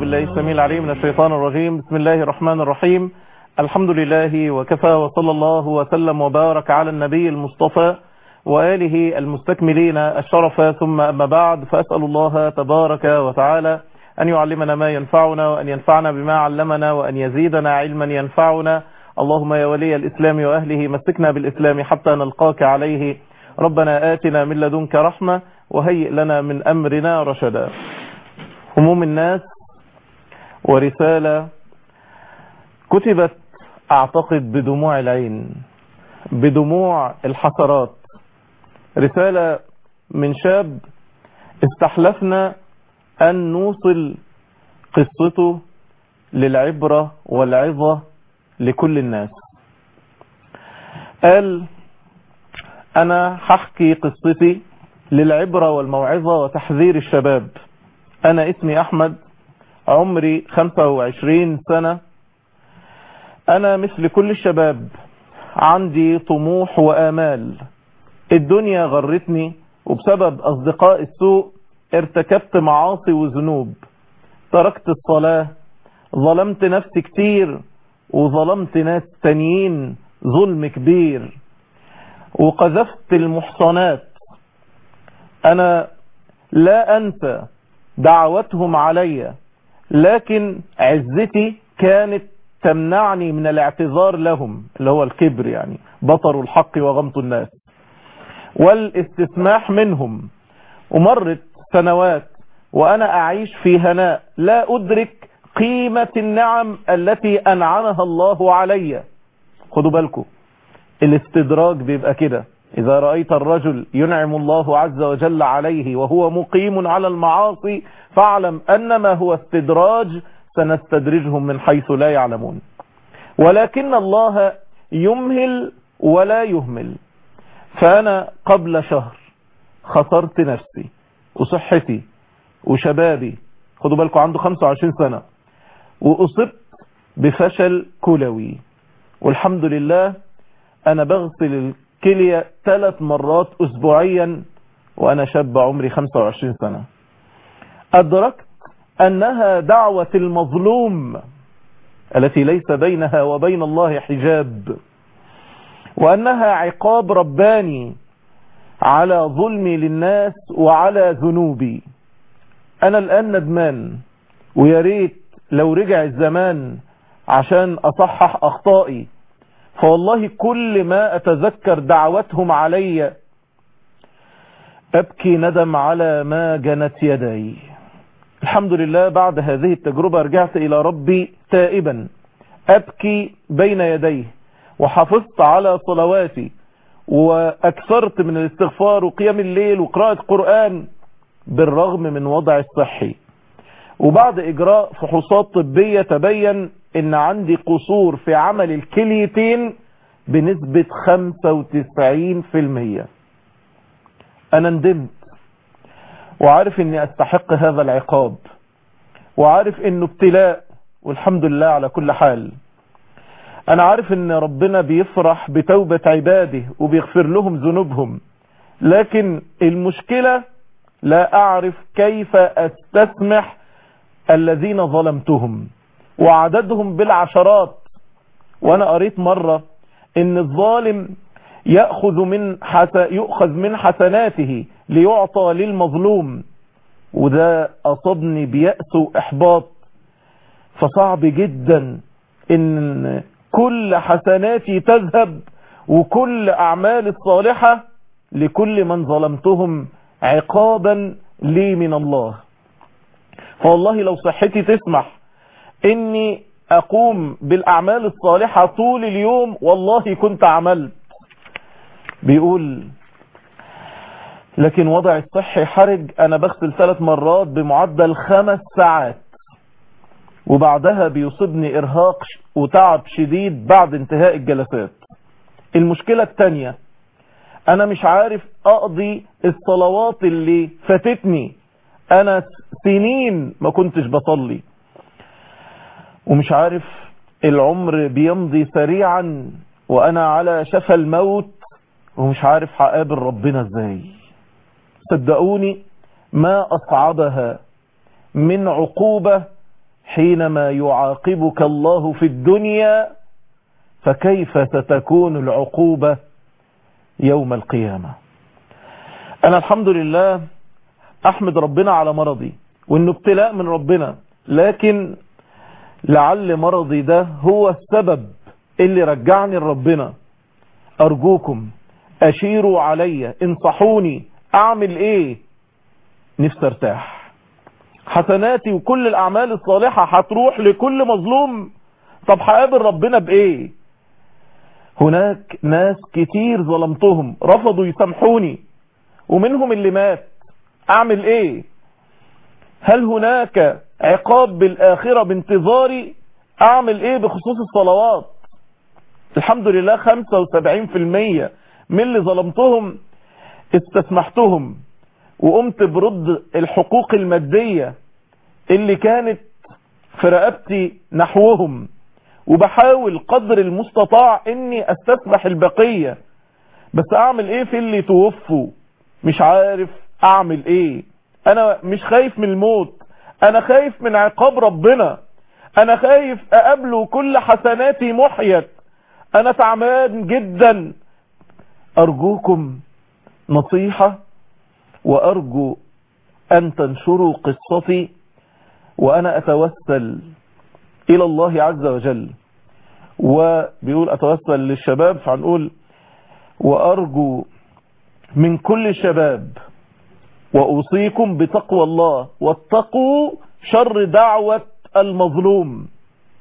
بالله السميع العليم من الشيطان الرجيم بسم الله الرحمن الرحيم الحمد لله وكفى وصلى الله وسلم وبارك على النبي المصطفى وآله المستكملين الشرف ثم أما بعد فأسأل الله تبارك وتعالى أن يعلمنا ما ينفعنا وأن ينفعنا بما علمنا وأن يزيدنا علما ينفعنا اللهم يا ولي الإسلام وأهله مسكنا بالإسلام حتى نلقاك عليه ربنا آتنا من لدنك رحمة وهيئ لنا من أمرنا رشدا هموم الناس ورسالة كتبت أعتقد بدموع العين بدموع الحسرات رسالة من شاب استحلفنا أن نوصل قصته للعبرة والعظة لكل الناس قال أنا ححكي قصتي للعبرة والموعظة وتحذير الشباب أنا اسمي أحمد عمري 25 سنة أنا مثل كل الشباب عندي طموح وآمال الدنيا غرتني وبسبب أصدقاء السوء ارتكبت معاصي وذنوب تركت الصلاة ظلمت نفسي كتير وظلمت ناس تانيين ظلم كبير وقذفت المحصنات أنا لا أنسى دعوتهم علي لكن عزتي كانت تمنعني من الاعتذار لهم اللي هو الكبر يعني بطر الحق وغمط الناس والاستسماح منهم ومرت سنوات وأنا أعيش في هناء لا أدرك قيمة النعم التي أنعمها الله علي خدوا بالكم الاستدراج بيبقى كده إذا رأيت الرجل ينعم الله عز وجل عليه وهو مقيم على المعاصي فاعلم أنما هو استدراج سنستدرجهم من حيث لا يعلمون ولكن الله يمهل ولا يهمل فأنا قبل شهر خسرت نفسي وصحتي وشبابي خدوا بالكم عنده 25 سنة وأصبت بفشل كلوي والحمد لله أنا بغسل الكلية ثلاث مرات أسبوعيا وأنا شاب عمري 25 سنة أدركت أنها دعوة المظلوم التي ليس بينها وبين الله حجاب وأنها عقاب رباني على ظلمي للناس وعلى ذنوبي أنا الآن ندمان ويا ريت لو رجع الزمان عشان أصحح أخطائي فوالله كل ما أتذكر دعوتهم علي أبكي ندم على ما جنت يدي الحمد لله بعد هذه التجربة رجعت إلى ربي تائبا أبكي بين يديه وحافظت على صلواتي وأكثرت من الاستغفار وقيام الليل وقراءة قرآن بالرغم من وضع الصحي وبعد إجراء فحوصات طبية تبين ان عندي قصور في عمل الكليتين بنسبة 95% انا ندمت وعارف اني استحق هذا العقاب وعارف انه ابتلاء والحمد لله على كل حال انا عارف ان ربنا بيفرح بتوبة عباده وبيغفر لهم ذنوبهم لكن المشكلة لا اعرف كيف استسمح الذين ظلمتهم وعددهم بالعشرات وانا قريت مرة ان الظالم يأخذ من حس... يؤخذ من حسناته ليعطى للمظلوم وده اصابني بيأس واحباط فصعب جدا ان كل حسناتي تذهب وكل اعمال الصالحة لكل من ظلمتهم عقابا لي من الله فوالله لو صحتي تسمح اني اقوم بالاعمال الصالحة طول اليوم والله كنت عملت بيقول لكن وضع الصحي حرج انا بغسل ثلاث مرات بمعدل خمس ساعات وبعدها بيصيبني ارهاق وتعب شديد بعد انتهاء الجلسات المشكلة التانية انا مش عارف اقضي الصلوات اللي فاتتني انا سنين ما كنتش بصلي ومش عارف العمر بيمضي سريعا وانا على شفا الموت ومش عارف هقابل ربنا ازاي صدقوني ما اصعبها من عقوبة حينما يعاقبك الله في الدنيا فكيف ستكون العقوبة يوم القيامة أنا الحمد لله أحمد ربنا على مرضي وإنه ابتلاء من ربنا لكن لعل مرضي ده هو السبب اللي رجعني لربنا أرجوكم أشيروا علي انصحوني أعمل إيه نفسي ارتاح حسناتي وكل الأعمال الصالحة هتروح لكل مظلوم طب هقابل ربنا بإيه هناك ناس كتير ظلمتهم رفضوا يسامحوني ومنهم اللي مات أعمل إيه هل هناك عقاب بالآخرة بانتظاري أعمل إيه بخصوص الصلوات الحمد لله 75% من اللي ظلمتهم استسمحتهم وقمت برد الحقوق المادية اللي كانت في رقبتي نحوهم وبحاول قدر المستطاع اني استسمح البقية بس اعمل ايه في اللي توفوا مش عارف اعمل ايه انا مش خايف من الموت انا خايف من عقاب ربنا انا خايف اقابله كل حسناتي محيت انا تعبان جدا ارجوكم نصيحة وارجو ان تنشروا قصتي وانا اتوسل الى الله عز وجل وبيقول اتوسل للشباب فهنقول وارجو من كل الشباب واوصيكم بتقوى الله واتقوا شر دعوة المظلوم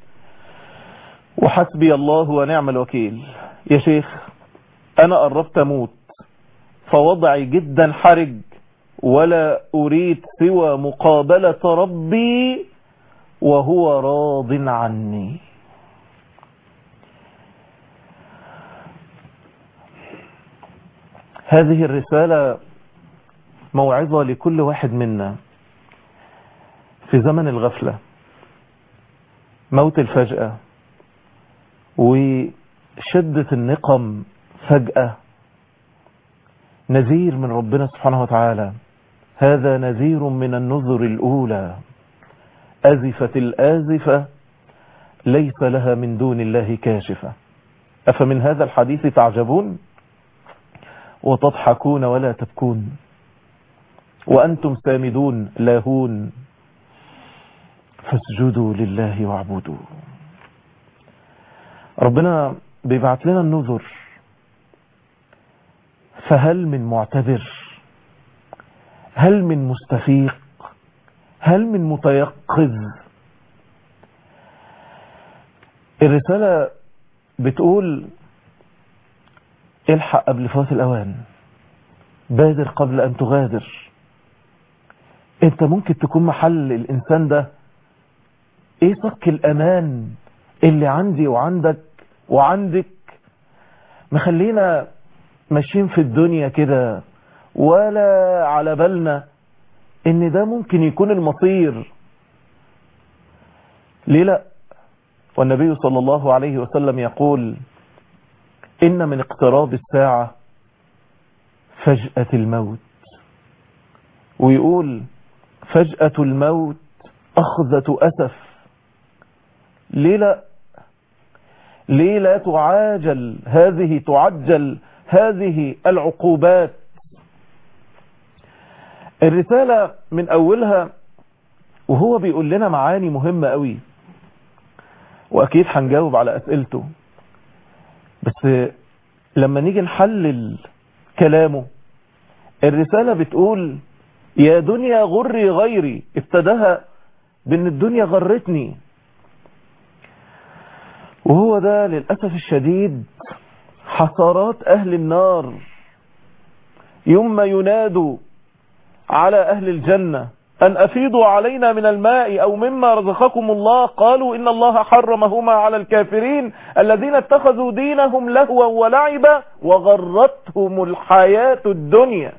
وحسبي الله ونعم الوكيل يا شيخ انا قربت اموت فوضعي جدا حرج ولا اريد سوى مقابلة ربي وهو راض عني هذه الرسالة موعظة لكل واحد منا في زمن الغفلة موت الفجأة وشدة النقم فجأة نذير من ربنا سبحانه وتعالى هذا نذير من النذر الأولى أزفت الآزفة ليس لها من دون الله كاشفة أفمن هذا الحديث تعجبون وتضحكون ولا تبكون وأنتم سامدون لاهون فاسجدوا لله واعبدوا ربنا بيبعت لنا النذر فهل من معتذر هل من مستفيق هل من متيقظ الرسالة بتقول الحق قبل فوات الأوان بادر قبل أن تغادر انت ممكن تكون محل الإنسان ده ايه صك الأمان اللي عندي وعندك وعندك مخلينا ماشيين في الدنيا كده ولا على بالنا ان ده ممكن يكون المصير ليه لا والنبي صلى الله عليه وسلم يقول إن من اقتراب الساعة فجأة الموت ويقول فجأة الموت أخذة أسف ليه لا ليه لا تعاجل هذه تعجل هذه العقوبات الرسالة من أولها وهو بيقول لنا معاني مهمة قوي وأكيد هنجاوب على أسئلته بس لما نيجي نحلل كلامه الرسالة بتقول يا دنيا غري غيري ابتداها بان الدنيا غرتني وهو ده للأسف الشديد حسرات أهل النار يوم ما ينادوا على أهل الجنة أن أفيضوا علينا من الماء أو مما رزقكم الله قالوا إن الله حرمهما على الكافرين الذين اتخذوا دينهم لهوا ولعبا وغرتهم الحياة الدنيا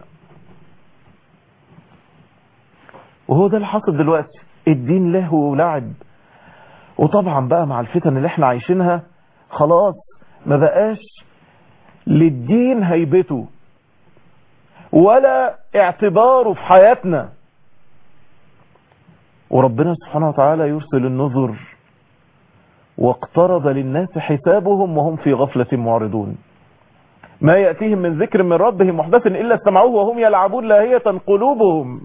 وهو ده اللي حصل دلوقتي الدين لهو ولعب وطبعا بقى مع الفتن اللي احنا عايشينها خلاص ما بقاش للدين هيبته ولا اعتباره في حياتنا وربنا سبحانه وتعالى يرسل النذر واقترب للناس حسابهم وهم في غفلة معرضون ما يأتيهم من ذكر من ربهم محدث إلا استمعوه وهم يلعبون لاهية قلوبهم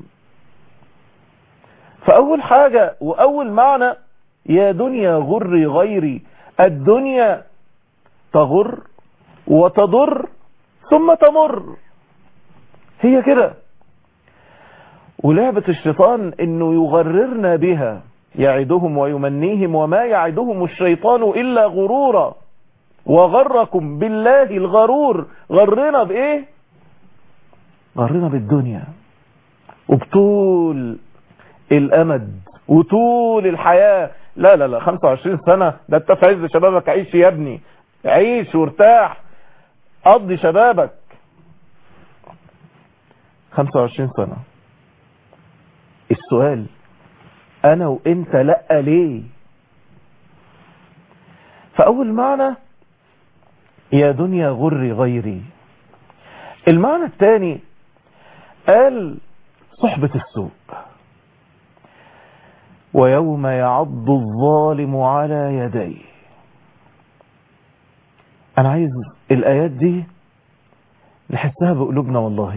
فأول حاجة وأول معنى يا دنيا غري غيري الدنيا تغر وتضر ثم تمر هي كده ولعبة الشيطان انه يغررنا بها يعدهم ويمنيهم وما يعدهم الشيطان الا غرورا وغركم بالله الغرور غرنا بايه غرنا بالدنيا وبطول الامد وطول الحياة لا لا لا 25 سنة ده انت في عز شبابك عيش يا ابني عيش وارتاح قضي شبابك 25 سنة السؤال انا وانت لا ليه فاول معنى يا دنيا غري غيري المعنى الثاني قال صحبة السوء ويوم يعض الظالم على يديه انا عايز الايات دي نحسها بقلوبنا والله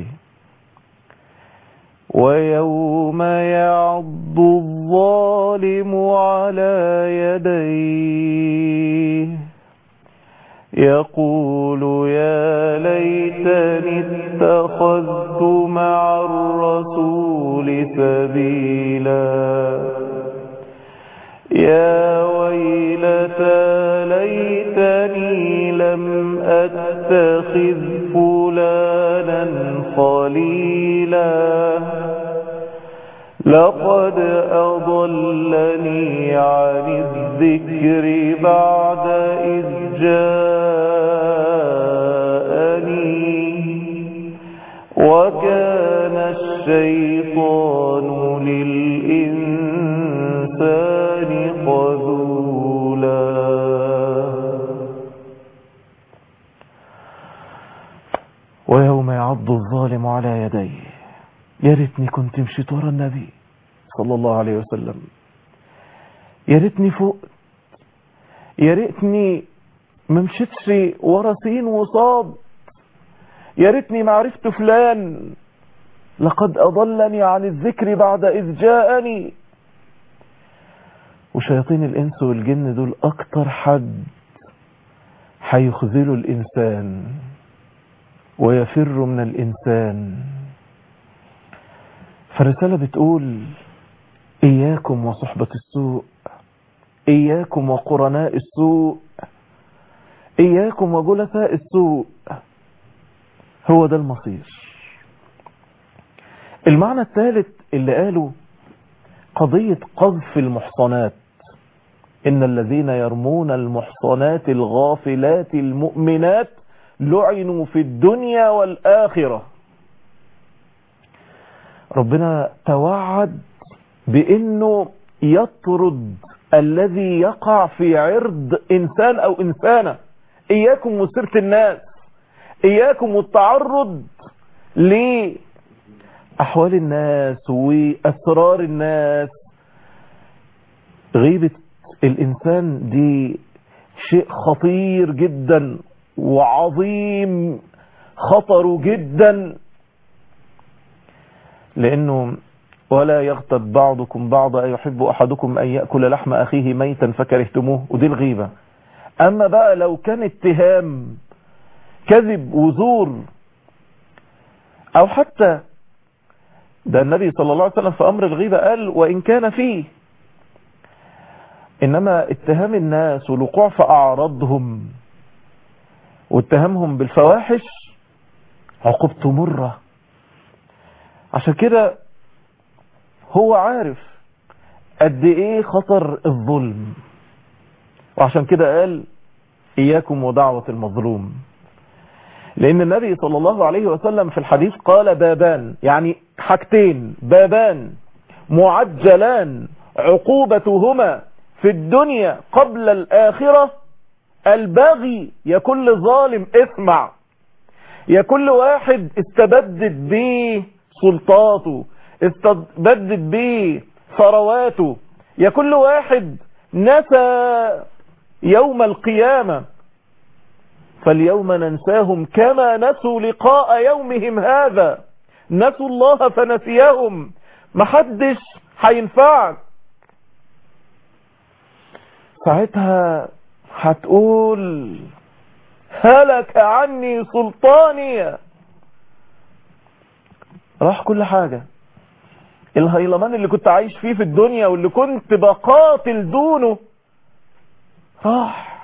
ويوم يعض الظالم على يديه يقول يا ليتني اتخذت مع الرسول سبيلا يا ويلتى ليتني لم أتخذ فلانا خليلا لقد أضلني عن الذكر بعد إذ جاءني وكان الشيطان للإنسان خذولا ويوم يعض الظالم على يديه يا ريتني كنت مشيت ورا النبي صلى الله عليه وسلم يا ريتني فوق يا ريتني ما مشيتش ورا سين وصاد يا ريتني ما عرفت فلان لقد أضلني عن الذكر بعد إذ جاءني وشياطين الإنس والجن دول أكتر حد هيخذلوا الإنسان ويفر من الإنسان فالرسالة بتقول إياكم وصحبة السوء إياكم وقرناء السوء إياكم وجلساء السوء هو ده المصير المعنى الثالث اللي قاله قضية قذف المحصنات إن الذين يرمون المحصنات الغافلات المؤمنات لعنوا في الدنيا والآخرة ربنا توعد بأنه يطرد الذي يقع في عرض إنسان أو إنسانة إياكم وسيرة الناس إياكم والتعرض لأحوال الناس وأسرار الناس غيبة الإنسان دي شيء خطير جدا وعظيم خطر جدا لأنه ولا يغتب بعضكم بعضا يحب أحدكم أن يأكل لحم أخيه ميتا فكرهتموه ودي الغيبة أما بقى لو كان اتهام كذب وزور أو حتى ده النبي صلى الله عليه وسلم في أمر الغيبة قال وإن كان فيه إنما اتهام الناس والوقوع في أعراضهم واتهامهم بالفواحش عقوبته مرة عشان كده هو عارف قد ايه خطر الظلم وعشان كده قال اياكم ودعوة المظلوم لان النبي صلى الله عليه وسلم في الحديث قال بابان يعني حاجتين بابان معجلان عقوبتهما في الدنيا قبل الاخرة الباغي يا كل ظالم اسمع يا كل واحد استبدت بيه سلطاته استبدت بيه ثرواته يا كل واحد نسى يوم القيامة فاليوم ننساهم كما نسوا لقاء يومهم هذا نسوا الله فنسيهم محدش هينفعك ساعتها هتقول هلك عني سلطاني راح كل حاجة الهيلمان اللي كنت عايش فيه في الدنيا واللي كنت بقاتل دونه راح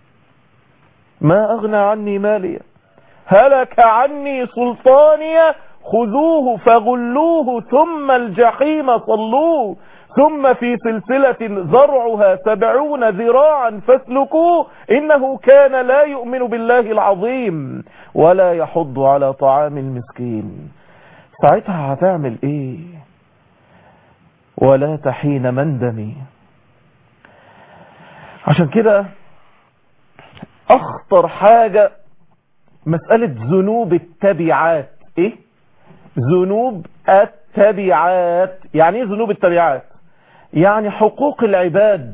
ما أغنى عني ماليا هلك عني سلطاني خذوه فغلوه ثم الجحيم صلوه ثم في سلسلة زرعها سبعون ذراعا فاسلكوه إنه كان لا يؤمن بالله العظيم ولا يحض على طعام المسكين ساعتها هتعمل ايه ولا تحين مندمي عشان كده اخطر حاجة مسألة ذنوب التبعات ايه ذنوب التبعات يعني ايه ذنوب التبعات يعني حقوق العباد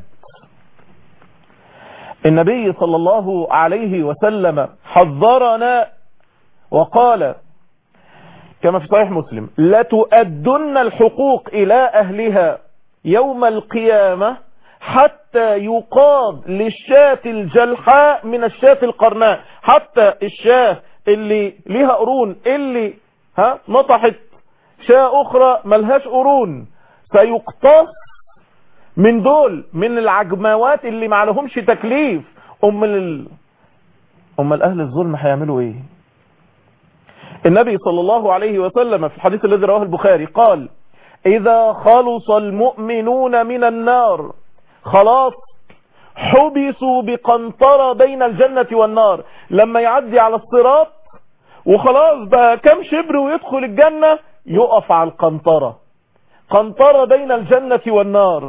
النبي صلى الله عليه وسلم حذرنا وقال كما في صحيح مسلم لتؤدن الحقوق إلى أهلها يوم القيامة حتى يقاض للشاة الجلحاء من الشاة القرناء حتى الشاة اللي ليها قرون اللي ها نطحت شاة أخرى ملهاش قرون سيقتص من دول من العجماوات اللي ما لهمش تكليف أم ال... أم الأهل الظلم هيعملوا إيه النبي صلى الله عليه وسلم في الحديث الذي رواه البخاري قال إذا خلص المؤمنون من النار خلاص حبسوا بقنطرة بين الجنة والنار لما يعدي على الصراط وخلاص بقى كم شبر ويدخل الجنة يقف على القنطرة قنطرة بين الجنة والنار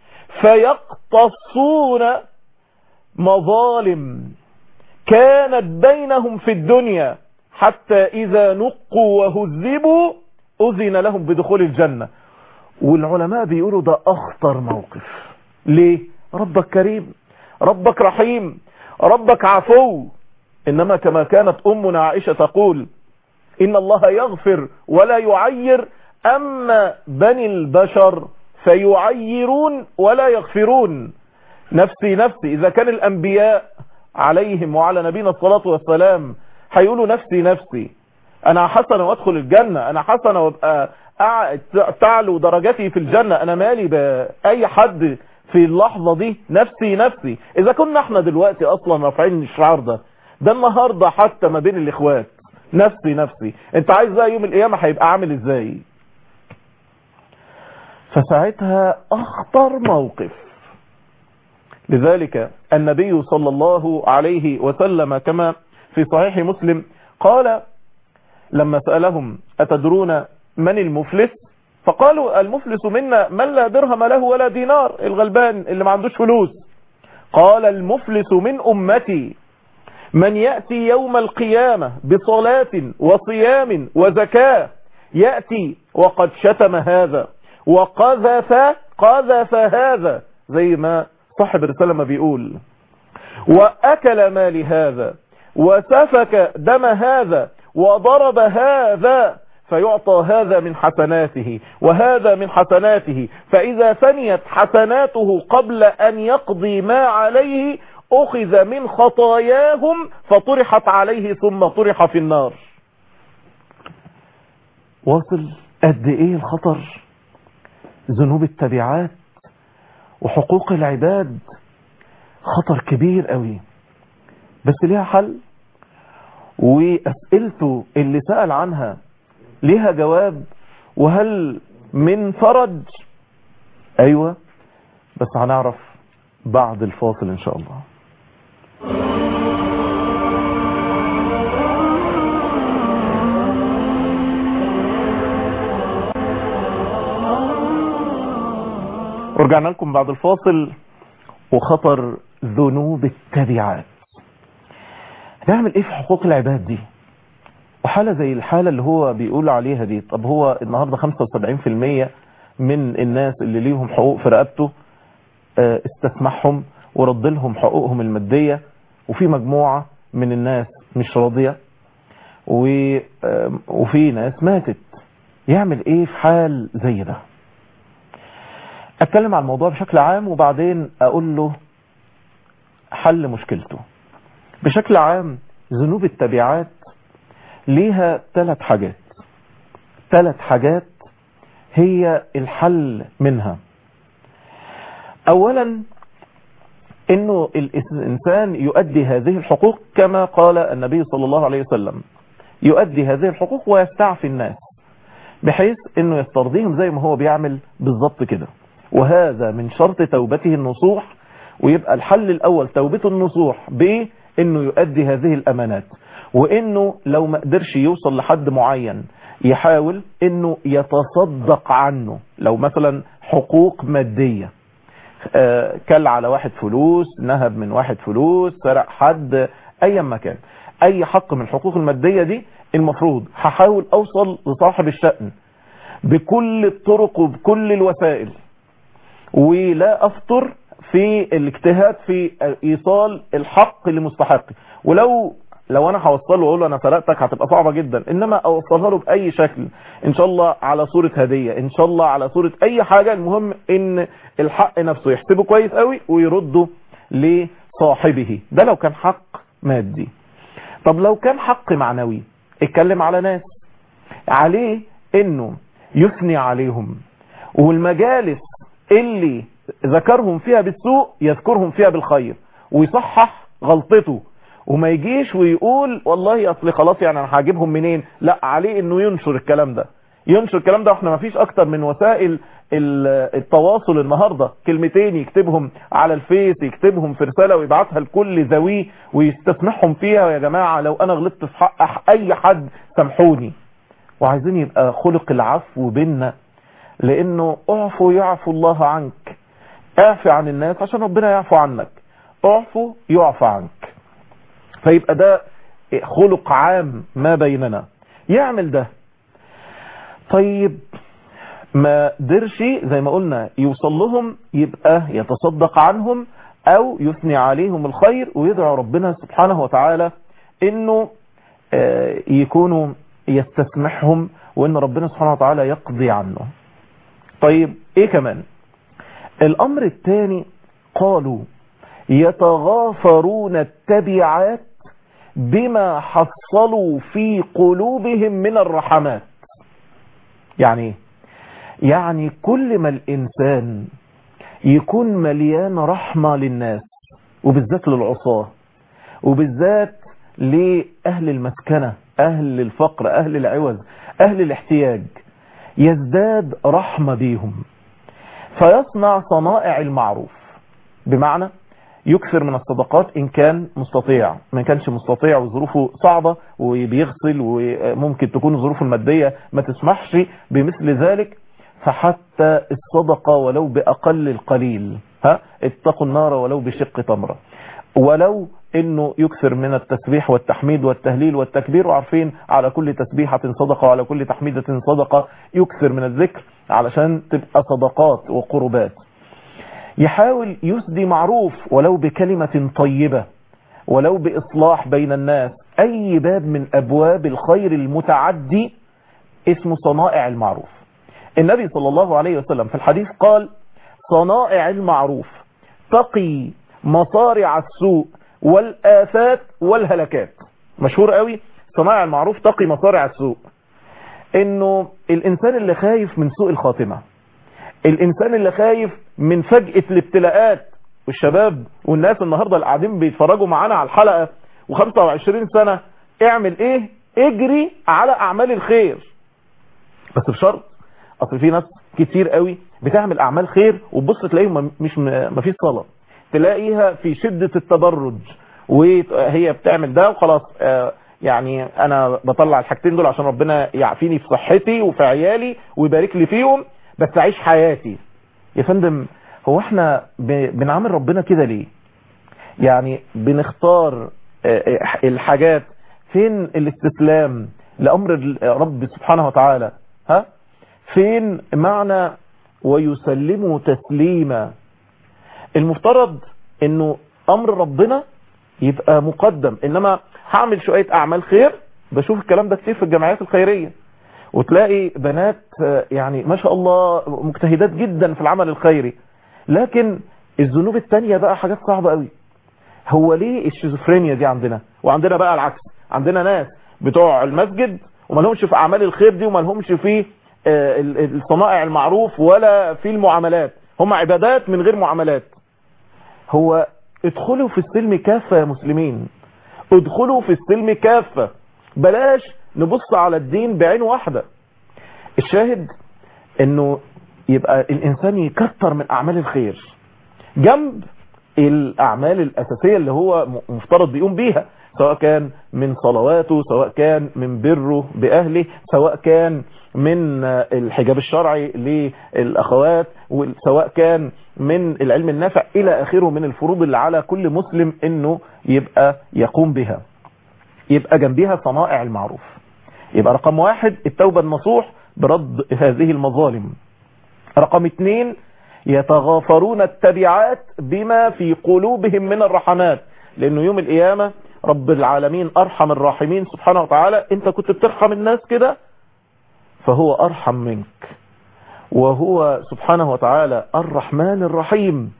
فيقتصون مظالم كانت بينهم في الدنيا حتى إذا نقوا وهذبوا أذن لهم بدخول الجنة والعلماء بيقولوا ده أخطر موقف ليه ربك كريم ربك رحيم ربك عفو إنما كما كانت أمنا عائشة تقول إن الله يغفر ولا يعير أما بني البشر فيعيرون ولا يغفرون نفسي نفسي إذا كان الأنبياء عليهم وعلى نبينا الصلاة والسلام هيقولوا نفسي نفسي أنا حسن وأدخل الجنة أنا حسن وأبقى تعلو درجتي في الجنة أنا مالي بأي حد في اللحظة دي نفسي نفسي إذا كنا احنا دلوقتي أصلا رافعين الشعار ده ده النهاردة حتى ما بين الإخوات نفسي نفسي انت عايز بقى يوم القيامة هيبقى عامل ازاي فساعتها اخطر موقف لذلك النبي صلى الله عليه وسلم كما في صحيح مسلم قال لما سألهم أتدرون من المفلس فقالوا المفلس منا من لا درهم له ولا دينار الغلبان اللي ما عندوش فلوس قال المفلس من أمتي من يأتي يوم القيامة بصلاة وصيام وزكاة يأتي وقد شتم هذا وقذف قذف هذا زي ما صاحب الرسالة ما بيقول وأكل مال هذا وسفك دم هذا وضرب هذا فيعطى هذا من حسناته وهذا من حسناته فإذا فنيت حسناته قبل أن يقضي ما عليه أخذ من خطاياهم فطرحت عليه ثم طرح في النار واصل قد ايه الخطر ذنوب التبعات وحقوق العباد خطر كبير قوي بس ليها حل واسئلته اللي سأل عنها ليها جواب وهل من فرج ايوه بس هنعرف بعد الفاصل ان شاء الله ورجعنا لكم بعد الفاصل وخطر ذنوب التبعات نعمل ايه في حقوق العباد دي وحالة زي الحالة اللي هو بيقول عليها دي طب هو النهاردة 75% من الناس اللي ليهم حقوق في رقبته استسمحهم ورد لهم حقوقهم المادية وفي مجموعة من الناس مش راضية وفي ناس ماتت يعمل ايه في حال زي ده اتكلم عن الموضوع بشكل عام وبعدين اقول له حل مشكلته بشكل عام ذنوب التبعات ليها ثلاث حاجات ثلاث حاجات هي الحل منها اولا انه الانسان يؤدي هذه الحقوق كما قال النبي صلى الله عليه وسلم يؤدي هذه الحقوق ويستعفي الناس بحيث انه يسترضيهم زي ما هو بيعمل بالظبط كده وهذا من شرط توبته النصوح ويبقى الحل الاول توبته النصوح بانه يؤدي هذه الامانات وانه لو ما قدرش يوصل لحد معين يحاول انه يتصدق عنه لو مثلا حقوق مادية كل على واحد فلوس نهب من واحد فلوس سرق حد ايا ما كان اي حق من الحقوق المادية دي المفروض هحاول اوصل لصاحب الشأن بكل الطرق وبكل الوسائل ولا افطر في الاجتهاد في ايصال الحق لمستحقه ولو لو انا هوصله واقول له انا سرقتك هتبقى صعبة جدا انما اوصلها له باي شكل ان شاء الله على صورة هدية ان شاء الله على صورة اي حاجة المهم ان الحق نفسه يحسبه كويس قوي ويرده لصاحبه ده لو كان حق مادي طب لو كان حق معنوي اتكلم على ناس عليه انه يثني عليهم والمجالس اللي ذكرهم فيها بالسوء يذكرهم فيها بالخير ويصحح غلطته وما يجيش ويقول والله اصل خلاص يعني انا هجيبهم منين لا عليه انه ينشر الكلام ده ينشر الكلام ده واحنا ما فيش اكتر من وسائل التواصل النهاردة كلمتين يكتبهم على الفيس يكتبهم في رسالة ويبعتها لكل ذويه ويستسمحهم فيها يا جماعة لو انا غلطت في حق اي حد سامحوني وعايزين يبقى خلق العفو بينا لانه اعفو يعفو الله عنك اعفي عن الناس عشان ربنا يعفو عنك اعفو يعفو عنك فيبقى ده خلق عام ما بيننا يعمل ده طيب ما درش زي ما قلنا يوصل لهم يبقى يتصدق عنهم او يثني عليهم الخير ويدعو ربنا سبحانه وتعالى انه يكونوا يستسمحهم وان ربنا سبحانه وتعالى يقضي عنه طيب ايه كمان الامر الثاني قالوا يتغافرون التبعات بما حصلوا في قلوبهم من الرحمات يعني ايه يعني كل ما الإنسان يكون مليان رحمة للناس وبالذات للعصاة وبالذات لأهل المسكنة أهل الفقر أهل العوز أهل الاحتياج يزداد رحمة بيهم فيصنع صنائع المعروف بمعنى يكثر من الصدقات إن كان مستطيع ما كانش مستطيع وظروفه صعبة وبيغسل وممكن تكون ظروفه المادية ما تسمحش بمثل ذلك فحتى الصدقة ولو بأقل القليل ها اتقوا النار ولو بشق تمرة ولو انه يكثر من التسبيح والتحميد والتهليل والتكبير وعارفين على كل تسبيحة صدقة وعلى كل تحميدة صدقة يكثر من الذكر علشان تبقى صدقات وقربات يحاول يسدي معروف ولو بكلمة طيبة ولو بإصلاح بين الناس أي باب من أبواب الخير المتعدي اسمه صنائع المعروف النبي صلى الله عليه وسلم في الحديث قال صنائع المعروف تقي مصارع السوء والآفات والهلكات مشهور قوي صنائع المعروف تقي مصارع السوء انه الانسان اللي خايف من سوء الخاتمة الانسان اللي خايف من فجأة الابتلاءات والشباب والناس النهاردة اللي قاعدين بيتفرجوا معانا على الحلقة و25 سنة اعمل ايه اجري على اعمال الخير بس بشرط اصل في ناس كتير قوي بتعمل اعمال خير وتبص تلاقيهم مش ما فيش صلاه تلاقيها في شده التبرج وهي بتعمل ده وخلاص يعني انا بطلع الحاجتين دول عشان ربنا يعافيني في صحتي وفي عيالي ويبارك لي فيهم بس اعيش حياتي يا فندم هو احنا بنعامل ربنا كده ليه يعني بنختار الحاجات فين الاستسلام لامر رب سبحانه وتعالى ها فين معنى ويسلموا تسليما المفترض انه امر ربنا يبقى مقدم انما هعمل شوية اعمال خير بشوف الكلام ده كتير في الجمعيات الخيرية وتلاقي بنات يعني ما شاء الله مجتهدات جدا في العمل الخيري لكن الذنوب التانية بقى حاجات صعبة قوي هو ليه الشيزوفرينيا دي عندنا وعندنا بقى العكس عندنا ناس بتوع المسجد وما لهمش في اعمال الخير دي وما لهمش في الصنائع المعروف ولا في المعاملات هم عبادات من غير معاملات هو ادخلوا في السلم كافة يا مسلمين ادخلوا في السلم كافة بلاش نبص على الدين بعين واحدة الشاهد انه يبقى الانسان يكتر من اعمال الخير جنب الاعمال الاساسية اللي هو مفترض بيقوم بيها سواء كان من صلواته سواء كان من بره باهله سواء كان من الحجاب الشرعي للاخوات سواء كان من العلم النافع الى اخره من الفروض اللي على كل مسلم انه يبقى يقوم بها يبقى جنبها صنائع المعروف يبقى رقم واحد التوبة النصوح برد هذه المظالم رقم اثنين يتغافرون التبعات بما في قلوبهم من الرحمات لانه يوم القيامة رب العالمين ارحم الراحمين سبحانه وتعالى انت كنت بترحم الناس كده فهو ارحم منك وهو سبحانه وتعالى الرحمن الرحيم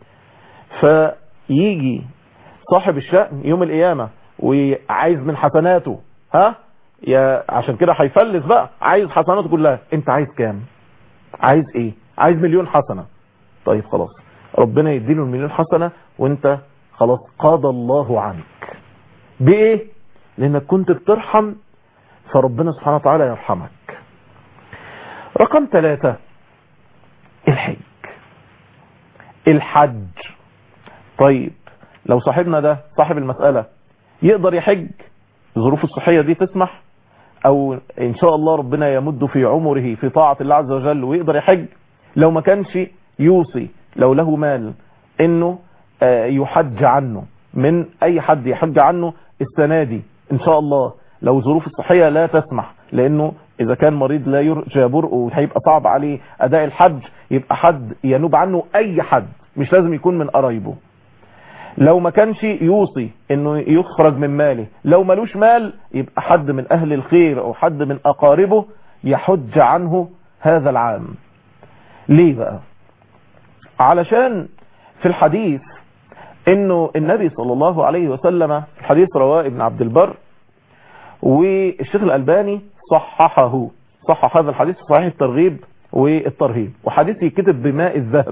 فيجي صاحب الشأن يوم القيامة وعايز من حسناته ها يا عشان كده هيفلس بقى عايز حسناته كلها انت عايز كام عايز ايه عايز مليون حسنة طيب خلاص ربنا يديله المليون حسنة وانت خلاص قضى الله عنك بايه لانك كنت بترحم فربنا سبحانه وتعالى يرحمك رقم ثلاثة الحج الحج طيب لو صاحبنا ده صاحب المسألة يقدر يحج ظروفه الصحية دي تسمح او ان شاء الله ربنا يمد في عمره في طاعة الله عز وجل ويقدر يحج لو ما كانش يوصي لو له مال انه يحج عنه من اي حد يحج عنه السنة دي ان شاء الله لو ظروف الصحية لا تسمح لانه اذا كان مريض لا يرجى برء وهيبقى صعب عليه اداء الحج يبقى حد ينوب عنه اي حد مش لازم يكون من قرايبه لو ما كانش يوصي انه يخرج من ماله لو ملوش مال يبقى حد من اهل الخير او حد من اقاربه يحج عنه هذا العام ليه بقى علشان في الحديث انه النبي صلى الله عليه وسلم الحديث رواه ابن عبد البر والشيخ الالباني صححه صحح هذا الحديث صحيح الترغيب والترهيب وحديث يكتب بماء الذهب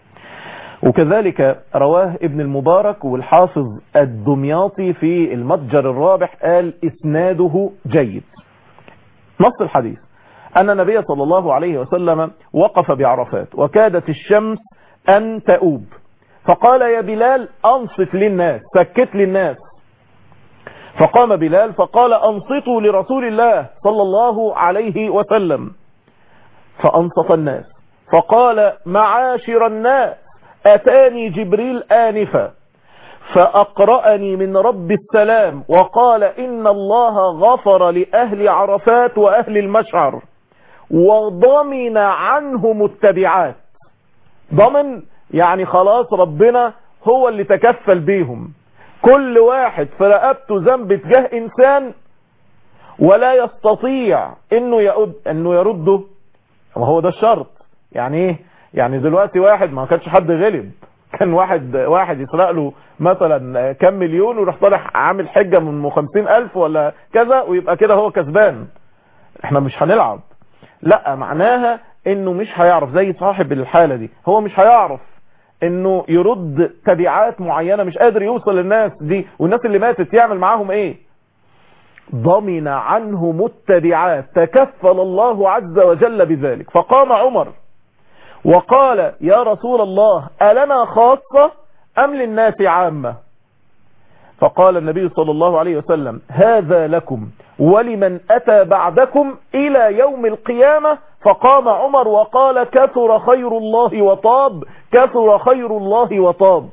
وكذلك رواه ابن المبارك والحافظ الدمياطي في المتجر الرابح قال اسناده جيد نص الحديث أن النبي صلى الله عليه وسلم وقف بعرفات وكادت الشمس أن تؤوب فقال يا بلال أنصت للناس سكت للناس فقام بلال فقال أنصتوا لرسول الله صلى الله عليه وسلم فأنصت الناس فقال معاشر الناس أتاني جبريل آنفا فأقرأني من رب السلام وقال إن الله غفر لأهل عرفات وأهل المشعر وضمن عنهم التبعات ضمن يعني خلاص ربنا هو اللي تكفل بيهم كل واحد في رقبته ذنب تجاه إنسان ولا يستطيع انه يرد انه يرده وهو ده الشرط يعني ايه يعني دلوقتي واحد ما كانش حد غلب كان واحد واحد يسرق له مثلا كام مليون ويروح طالع عامل حجة من خمسين الف ولا كذا ويبقى كده هو كسبان احنا مش هنلعب لا معناها انه مش هيعرف زي صاحب الحالة دي هو مش هيعرف انه يرد تبعات معينة مش قادر يوصل للناس دي والناس اللي ماتت يعمل معاهم ايه ضمن عنهم التبعات تكفل الله عز وجل بذلك فقام عمر وقال يا رسول الله ألنا خاصة أم للناس عامة فقال النبي صلى الله عليه وسلم هذا لكم ولمن أتى بعدكم إلى يوم القيامة فقام عمر وقال كثر خير الله وطاب كثر خير الله وطاب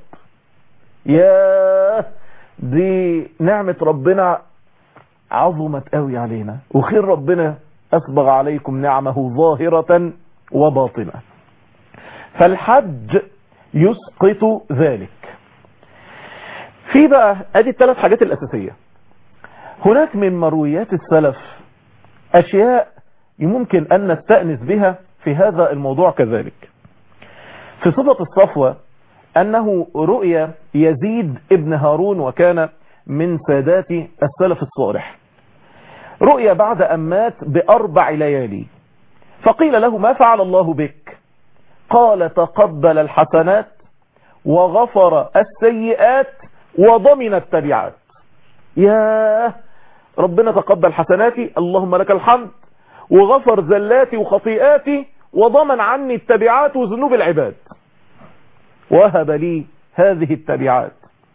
يا دي نعمة ربنا عظمت قوي علينا وخير ربنا أسبغ عليكم نعمه ظاهرة وباطنة فالحج يسقط ذلك في بقى ادي الثلاث حاجات الاساسية هناك من مرويات السلف اشياء ممكن ان نستأنس بها في هذا الموضوع كذلك في صفة الصفوة انه رؤيا يزيد ابن هارون وكان من سادات السلف الصالح رؤيا بعد أن مات بأربع ليالي فقيل له ما فعل الله بك قال تقبل الحسنات وغفر السيئات وضمن التبعات يا ربنا تقبل حسناتي اللهم لك الحمد وغفر زلاتي وخطيئاتي وضمن عني التبعات وذنوب العباد وهب لي هذه التبعات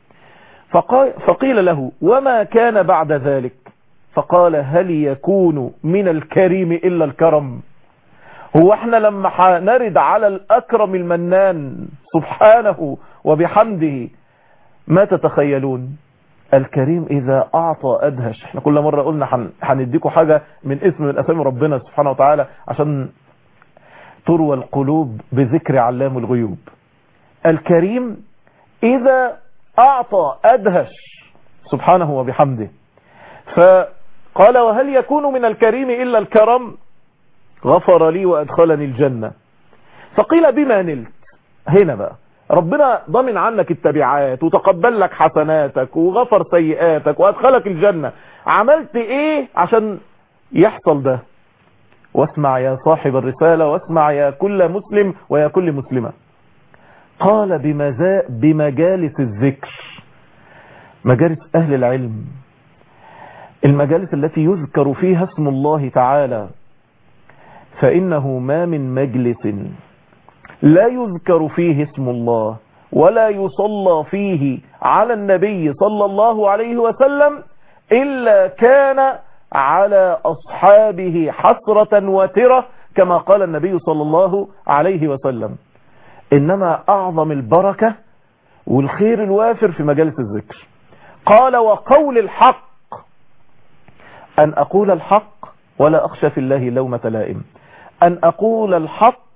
فقيل له وما كان بعد ذلك فقال هل يكون من الكريم إلا الكرم هو احنا لما نرد على الأكرم المنان سبحانه وبحمده ما تتخيلون الكريم إذا أعطى أدهش احنا كل مرة قلنا هنديكم حاجة من اسم من أسامي ربنا سبحانه وتعالى عشان تروى القلوب بذكر علام الغيوب الكريم إذا أعطى أدهش سبحانه وبحمده فقال وهل يكون من الكريم إلا الكرم غفر لي وأدخلني الجنة فقيل بما نلت هنا بقى ربنا ضمن عنك التبعات وتقبل لك حسناتك وغفر سيئاتك وأدخلك الجنة عملت ايه عشان يحصل ده واسمع يا صاحب الرسالة واسمع يا كل مسلم ويا كل مسلمة قال بمزا بمجالس الذكر مجالس أهل العلم المجالس التي يذكر فيها اسم الله تعالى فإنه ما من مجلس لا يذكر فيه اسم الله ولا يصلى فيه على النبي صلى الله عليه وسلم إلا كان على أصحابه حسرة وترة كما قال النبي صلى الله عليه وسلم إنما أعظم البركة والخير الوافر في مجالس الذكر قال وقول الحق أن أقول الحق ولا أخشى في الله لومة لائم أن أقول الحق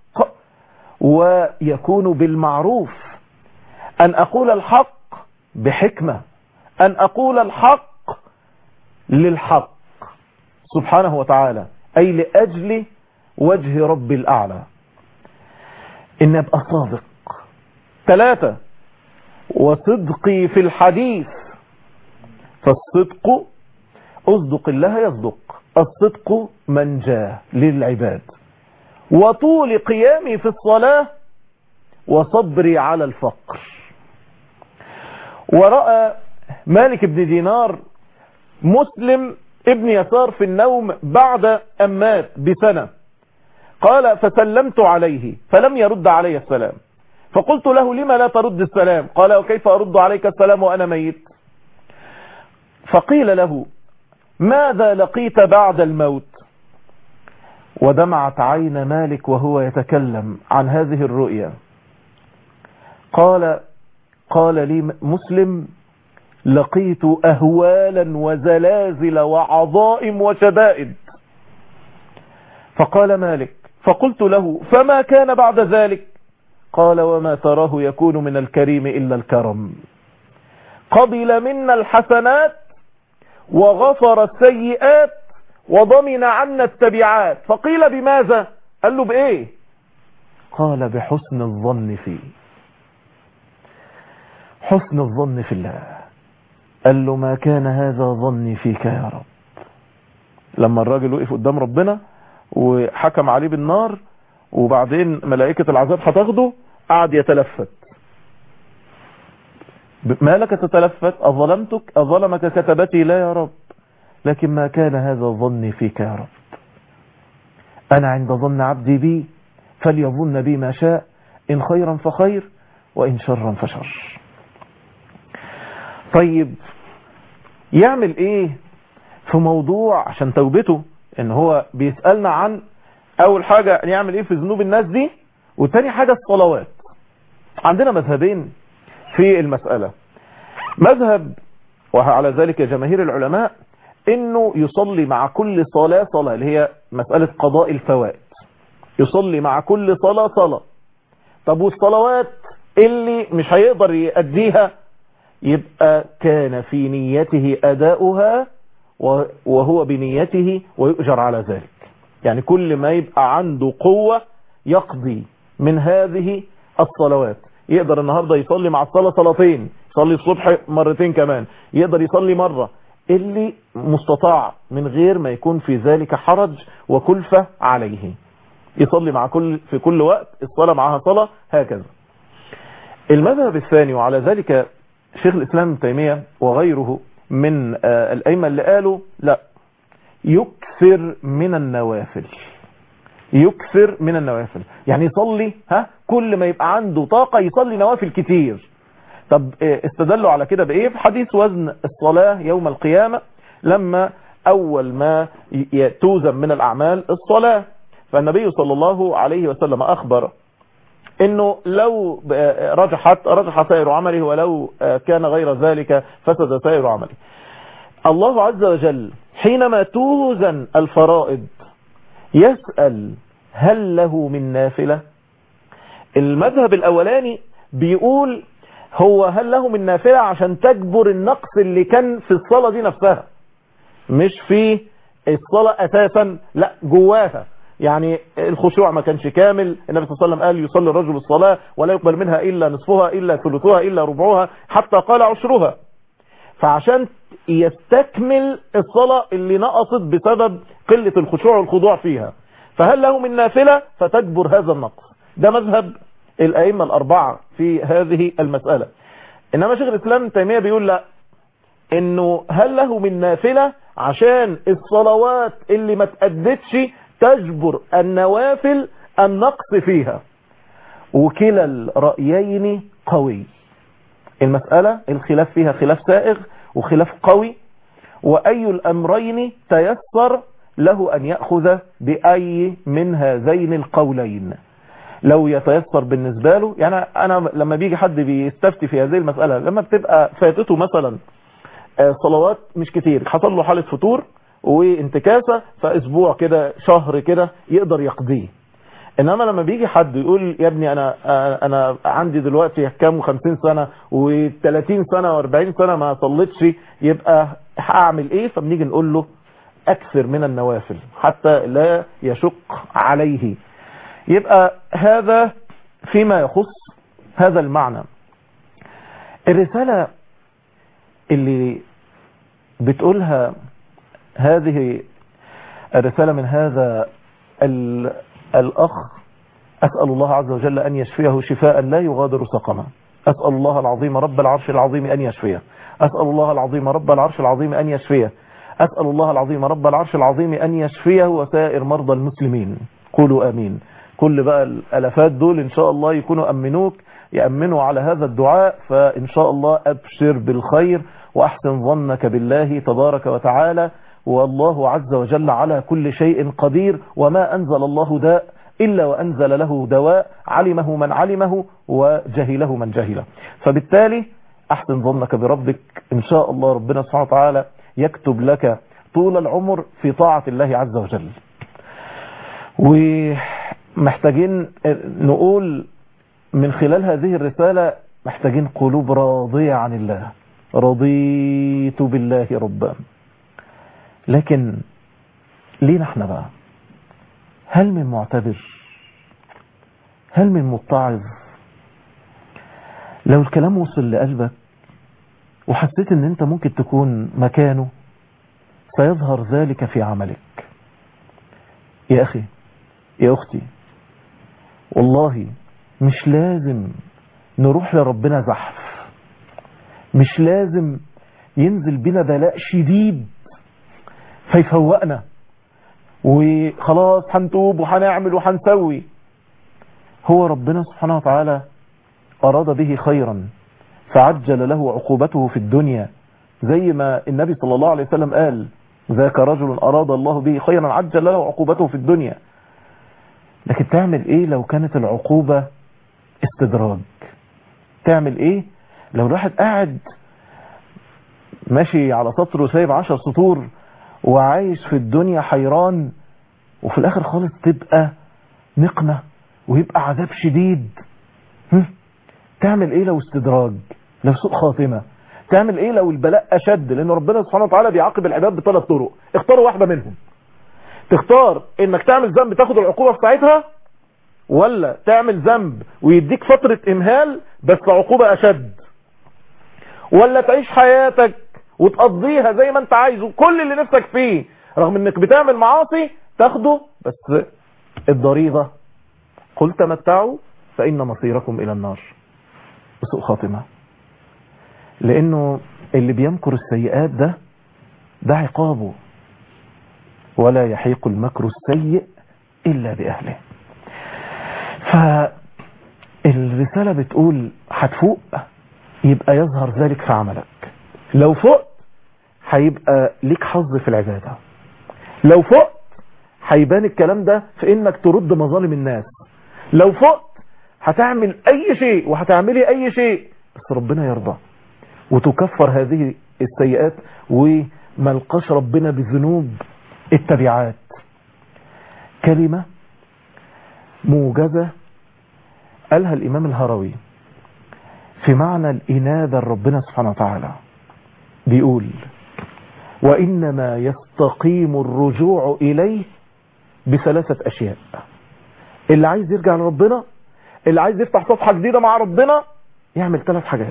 ويكون بالمعروف أن أقول الحق بحكمة أن أقول الحق للحق سبحانه وتعالى أي لأجل وجه رب الأعلى إن أبقى صادق ثلاثة وصدقي في الحديث فالصدق أصدق الله يصدق الصدق منجاه للعباد وطول قيامي في الصلاة وصبري على الفقر ورأى مالك بن دينار مسلم ابن يسار في النوم بعد أمات بسنة قال فسلمت عليه فلم يرد علي السلام فقلت له لما لا ترد السلام قال وكيف أرد عليك السلام وأنا ميت فقيل له ماذا لقيت بعد الموت ودمعت عين مالك وهو يتكلم عن هذه الرؤيا قال قال لي مسلم لقيت أهوالا وزلازل وعظائم وشدائد فقال مالك فقلت له فما كان بعد ذلك قال وما تراه يكون من الكريم إلا الكرم قبل منا الحسنات وغفر السيئات وضمن عنا التبعات فقيل بماذا قال له بإيه قال بحسن الظن فيه حسن الظن في الله قال له ما كان هذا ظني فيك يا رب لما الراجل وقف قدام ربنا وحكم عليه بالنار وبعدين ملائكة العذاب هتاخده قعد يتلفت ما لك تتلفت أظلمتك أظلمك كتبتي لا يا رب لكن ما كان هذا ظني فيك يا رب أنا عند ظن عبدي بي فليظن بي ما شاء إن خيرا فخير وإن شرا فشر طيب يعمل ايه في موضوع عشان توبته ان هو بيسألنا عن اول حاجة يعمل ايه في ذنوب الناس دي وتاني حاجة الصلوات عندنا مذهبين في المسألة مذهب وعلى ذلك جماهير العلماء انه يصلي مع كل صلاة صلاة اللي هي مسألة قضاء الفوائد يصلي مع كل صلاة صلاة طب والصلوات اللي مش هيقدر يأديها يبقى كان في نيته أداؤها وهو بنيته ويؤجر على ذلك يعني كل ما يبقى عنده قوة يقضي من هذه الصلوات يقدر النهاردة يصلي مع الصلاة صلاتين يصلي الصبح مرتين كمان يقدر يصلي مرة اللي مستطاع من غير ما يكون في ذلك حرج وكلفة عليه يصلي مع كل في كل وقت الصلاة معها صلاة هكذا المذهب الثاني وعلى ذلك شيخ الإسلام ابن تيمية وغيره من الأئمة اللي قالوا لا يكثر من النوافل يكثر من النوافل يعني يصلي ها كل ما يبقى عنده طاقة يصلي نوافل كتير طب استدلوا على كده بإيه في حديث وزن الصلاة يوم القيامة لما أول ما توزن من الأعمال الصلاة فالنبي صلى الله عليه وسلم أخبر انه لو رجحت رجح سائر عمله ولو كان غير ذلك فسد سائر عمله الله عز وجل حينما توزن الفرائض يسأل هل له من نافلة المذهب الاولاني بيقول هو هل له من نافلة عشان تجبر النقص اللي كان في الصلاة دي نفسها مش في الصلاة اساسا لا جواها يعني الخشوع ما كانش كامل النبي صلى الله عليه وسلم قال يصلي الرجل الصلاة ولا يقبل منها إلا نصفها إلا ثلثها إلا ربعها حتى قال عشرها فعشان يستكمل الصلاة اللي نقصت بسبب قلة الخشوع والخضوع فيها فهل له من نافلة فتجبر هذا النقص ده مذهب الأئمة الأربعة في هذه المسألة إنما شيخ الإسلام تيمية بيقول لا إنه هل له من نافلة عشان الصلوات اللي ما تأدتش تجبر النوافل النقص فيها وكلا الرأيين قوي المسألة الخلاف فيها خلاف سائغ وخلاف قوي وأي الأمرين تيسر له أن يأخذ بأي من هذين القولين لو يتيسر بالنسبة له يعني أنا لما بيجي حد بيستفتي في هذه المسألة لما بتبقى فاتته مثلا صلوات مش كتير حصل له حالة فتور وانتكاسة فاسبوع كده شهر كده يقدر يقضيه انما لما بيجي حد يقول يا ابني انا انا عندي دلوقتي كام و50 سنة و30 سنة و40 سنة ما صليتش يبقى هعمل ايه فبنيجي نقول له اكثر من النوافل حتى لا يشق عليه يبقى هذا فيما يخص هذا المعنى الرسالة اللي بتقولها هذه الرسالة من هذا الأخ أسأل الله عز وجل أن يشفيه شفاء لا يغادر سقما أسأل الله العظيم رب العرش العظيم أن يشفيه أسأل الله العظيم رب العرش العظيم أن يشفيه أسأل الله العظيم رب العرش العظيم أن يشفيه وسائر مرضى المسلمين قولوا آمين كل بقى الألفات دول إن شاء الله يكونوا أمنوك يأمنوا على هذا الدعاء فإن شاء الله أبشر بالخير وأحسن ظنك بالله تبارك وتعالى والله عز وجل على كل شيء قدير وما أنزل الله داء إلا وأنزل له دواء علمه من علمه وجهله من جهله فبالتالي أحسن ظنك بربك إن شاء الله ربنا سبحانه وتعالى يكتب لك طول العمر في طاعة الله عز وجل ومحتاجين نقول من خلال هذه الرسالة محتاجين قلوب راضية عن الله رضيت بالله ربا لكن لينا احنا بقى هل من معتبر هل من متعظ لو الكلام وصل لقلبك وحسيت ان انت ممكن تكون مكانه سيظهر ذلك في عملك يا اخي يا اختي والله مش لازم نروح لربنا زحف مش لازم ينزل بنا بلاء شديد فيفوقنا وخلاص هنتوب وهنعمل وهنسوي هو ربنا سبحانه وتعالى أراد به خيرا فعجل له عقوبته في الدنيا زي ما النبي صلى الله عليه وسلم قال ذاك رجل أراد الله به خيرا عجل له عقوبته في الدنيا لكن تعمل ايه لو كانت العقوبة استدراج تعمل ايه لو الواحد قاعد ماشي على سطر وسايب عشر سطور وعايش في الدنيا حيران وفي الاخر خالص تبقى نقمة ويبقى عذاب شديد هم؟ تعمل ايه لو استدراج لو سوء خاتمة تعمل ايه لو البلاء اشد لان ربنا سبحانه وتعالى بيعاقب العباد بثلاث طرق اختاروا واحدة منهم تختار انك تعمل ذنب تاخد العقوبة في ساعتها ولا تعمل ذنب ويديك فترة امهال بس عقوبة اشد ولا تعيش حياتك وتقضيها زي ما انت عايز وكل اللي نفسك فيه رغم انك بتعمل معاصي تاخده بس الضريبة قل تمتعوا فإن مصيركم إلى النار بسوء خاتمة لأنه اللي بيمكر السيئات ده ده عقابه ولا يحيق المكر السيء إلا بأهله فالرسالة بتقول هتفوق يبقى يظهر ذلك في عملك لو فقت هيبقى ليك حظ في العبادة لو فقت هيبان الكلام ده في انك ترد مظالم الناس لو فقت هتعمل اي شيء وهتعملي اي شيء بس ربنا يرضى وتكفر هذه السيئات وملقاش ربنا بذنوب التبعات كلمة موجزة قالها الامام الهروي في معنى الانابة لربنا سبحانه وتعالى بيقول وإنما يستقيم الرجوع إليه بثلاثة أشياء اللي عايز يرجع لربنا اللي عايز يفتح صفحة جديدة مع ربنا يعمل ثلاث حاجات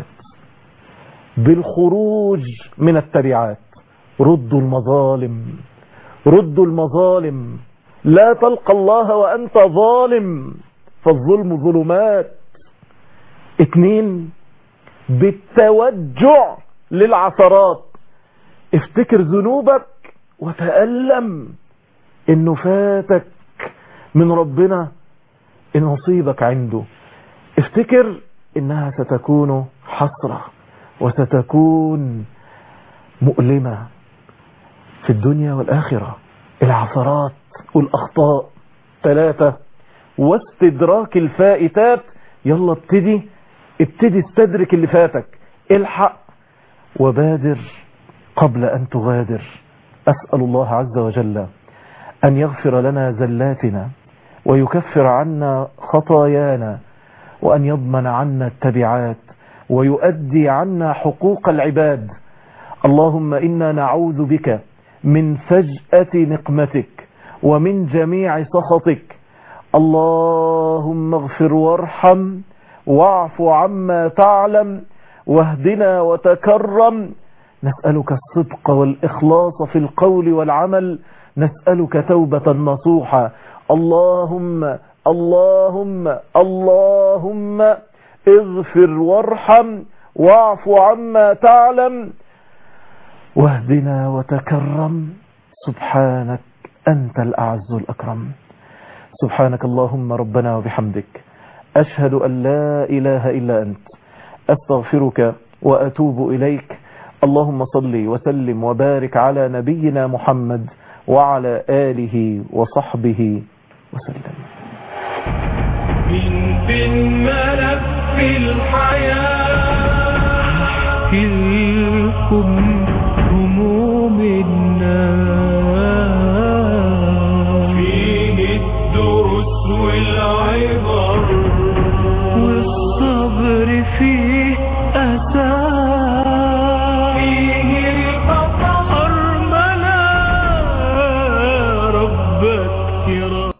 بالخروج من التبعات ردوا المظالم ردوا المظالم لا تلقى الله وأنت ظالم فالظلم ظلمات اتنين بالتوجع للعثرات افتكر ذنوبك وتألم انه فاتك من ربنا نصيبك عنده افتكر انها ستكون حسرة وستكون مؤلمة في الدنيا والآخرة العثرات والأخطاء ثلاثة واستدراك الفائتات يلا ابتدي ابتدي استدرك اللي فاتك الحق وبادر قبل أن تغادر أسأل الله عز وجل أن يغفر لنا زلاتنا ويكفر عنا خطايانا وأن يضمن عنا التبعات ويؤدي عنا حقوق العباد اللهم إنا نعوذ بك من فجأة نقمتك ومن جميع سخطك اللهم اغفر وارحم واعف عما تعلم واهدنا وتكرم نسألك الصدق والإخلاص في القول والعمل نسألك توبة نصوحة اللهم اللهم اللهم اغفر وارحم واعف عما تعلم واهدنا وتكرم سبحانك أنت الأعز الأكرم سبحانك اللهم ربنا وبحمدك أشهد أن لا إله إلا أنت أستغفرك وأتوب إليك اللهم صل وسلم وبارك على نبينا محمد وعلى آله وصحبه وسلم من بين ملف الحياة احكي لكم هموم الناس فيه الدروس والعبر والصبر فيه أساس فيه الخطر أرملة ربك يرحم